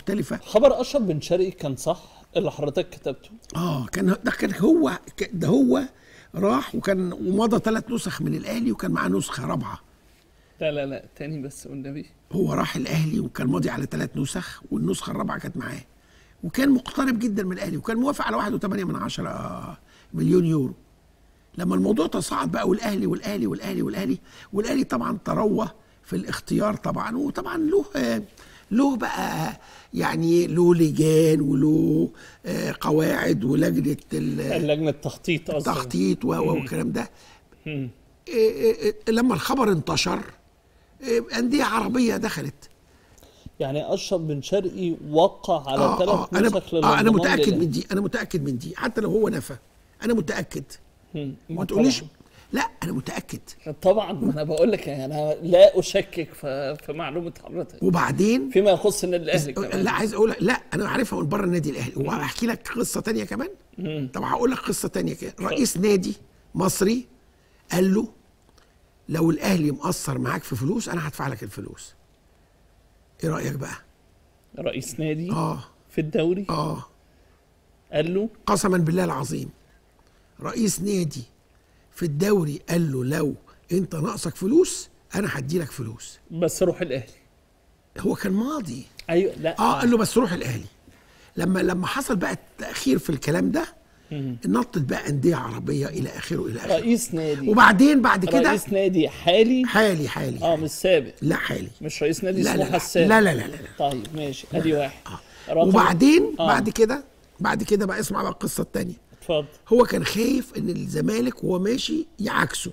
مختلفه خبر اشرف بن شرقي كان صح اللي حضرتك كتبته اه كان ده كان هو ك- ده هو راح وكان ومضى ثلاث نسخ من الاهلي وكان معاه نسخه رابعه لا لا لا تاني بس والنبي هو راح الاهلي وكان ماضي على ثلاث نسخ والنسخه الرابعه كانت معاه وكان مقترب جدا من الاهلي وكان موافق على 1.8 من عشرة مليون يورو لما الموضوع تصاعد بقى والاهلي والاهلي والاهلي والاهلي والاهلي طبعا تروى في الاختيار طبعا وطبعا له آه، له بقى يعني له لجان وله آه، قواعد ولجنه ال- لجنه تخطيط قصدي التخطيط و- و- والكلام ده مم. إيه إيه إيه لما الخبر انتشر إيه، انديه عربيه دخلت يعني اشرف بن شرقي وقع على آه ثلاث آه انا نسخ ب- آه انا للانضمام متاكد للأهلي. من دي انا متاكد من دي حتى لو هو نفى انا متاكد مم. ما تقوليش طبعاً. لا انا متاكد طبعا ما انا بقول لك يعني انا لا اشكك في, في معلومه حضرتك وبعدين فيما يخص النادي الاهلي كمان لا عايز اقول لك لا انا عارفها من بره النادي الاهلي وهحكي لك قصه تانية كمان طب هقول لك قصه تانية كده رئيس نادي مصري قال له لو الاهلي مقصر معاك في فلوس انا هدفع لك الفلوس ايه رايك بقى رئيس نادي اه في الدوري اه قال له قسما بالله العظيم رئيس نادي في الدوري قال له لو انت ناقصك فلوس انا هدي لك فلوس بس روح الاهلي هو كان ماضي ايوه لا اه قال له بس روح الاهلي لما لما حصل بقى التاخير في الكلام ده نطت بقى انديه عربيه الى اخره الى اخره رئيس نادي وبعدين بعد كده رئيس نادي حالي حالي حالي اه مش سابق لا حالي مش رئيس نادي لا لا سموحه لا السابق لا لا لا, لا, لا. طيب ماشي ادي واحد رقم- وبعدين آه. بعد كده بعد كده بقى اسمع بقى القصه الثانيه اتفضل هو كان خايف ان الزمالك وهو ماشي يعكسه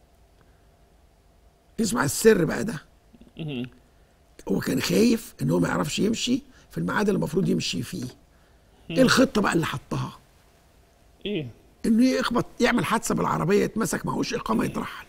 اسمع السر بقى ده هو كان خايف ان هو ما يعرفش يمشي في الميعاد اللي المفروض يمشي فيه ايه الخطه بقى اللي حطها ايه انه يخبط يعمل حادثه بالعربيه يتمسك معهوش اقامه يترحل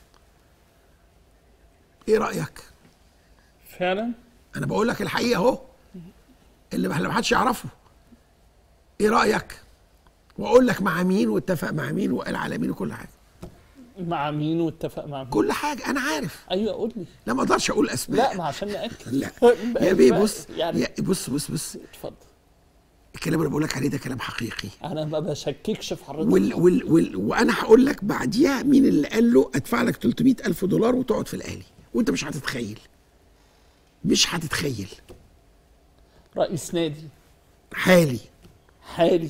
ايه رايك فعلا انا بقول لك الحقيقه اهو اللي ما اللي ما حدش يعرفه ايه رايك واقول لك مع مين واتفق مع مين وقال على مين وكل حاجه مع مين واتفق مع مين كل حاجه انا عارف ايوه قول لي لا ما اقدرش اقول اسماء لا ما عشان ناكد لا يا بيه بص يعني يا بص بص بص اتفضل الكلام اللي بقول لك عليه ده كلام حقيقي انا ما بشككش في حضرتك وال وال وال وانا هقول لك بعديها مين اللي قال له ادفع لك 300 الف دولار وتقعد في الاهلي وانت مش هتتخيل مش هتتخيل رئيس نادي حالي حالي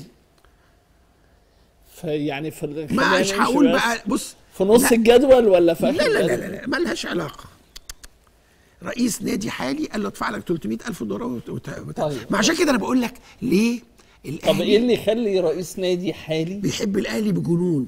فيعني في ال- خلينا مش نمشي هقول بس. بقى بص في نص لا. الجدول ولا في لا آخر لا لا الجدول؟ لا, لا مالهاش علاقه رئيس نادي حالي قال له ادفع لك 300 الف دولار وت... وت... وت... طيب. ما عشان كده انا بقول لك ليه طب ايه الاهلي اللي يخلي رئيس نادي حالي بيحب الاهلي بجنون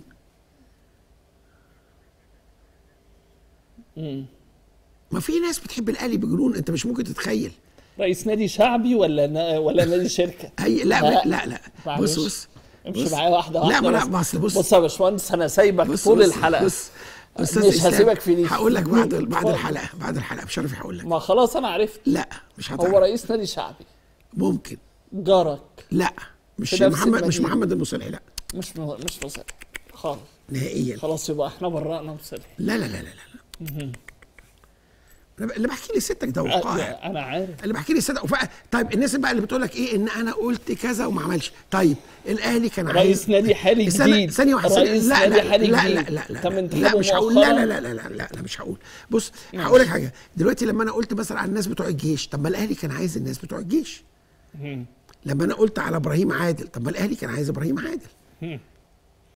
ما في ناس بتحب الاهلي بجنون انت مش ممكن تتخيل رئيس نادي شعبي ولا نا... ولا نادي شركه هي لا لا. لا لا معلش. بص بص امشي بص. معايا واحده واحده لا ما لا بس. بص بص بص يا باشمهندس انا سايبك بص طول بص الحلقه بص مش أستاذ هسيبك في دي. هقول لك بعد بعد اتفضل. الحلقه بعد الحلقه بشرفي هقول لك ما خلاص انا عرفت لا مش هو هتعرف رئيس نادي شعبي ممكن جارك لا مش في نفس محمد مش المدينة. محمد المصلحي لا مش م... مش مصري خالص نهائيا خلاص يبقى احنا برأنا مصري لا لا لا لا لا أنا ب- اللي بحكي لي ستك ده وقائع انا عارف اللي بحكي لي ستك وفا... طيب الناس بقى اللي بتقول لك ايه ان انا قلت كذا وما عملش طيب الاهلي كان عايز رئيس نادي حالي استنى جديد ثانية واحدة ثانية. رئيس لا نادي لا حالي لا جديد لا لا لا تم لا, انتخابه لا مش هقول مؤخراً. لا لا لا لا لا, لا مش هقول بص هقول لك حاجة دلوقتي لما انا قلت مثلا على الناس بتوع الجيش طب ما الاهلي كان عايز الناس بتوع الجيش لما انا قلت على ابراهيم عادل طب ما الاهلي كان عايز ابراهيم عادل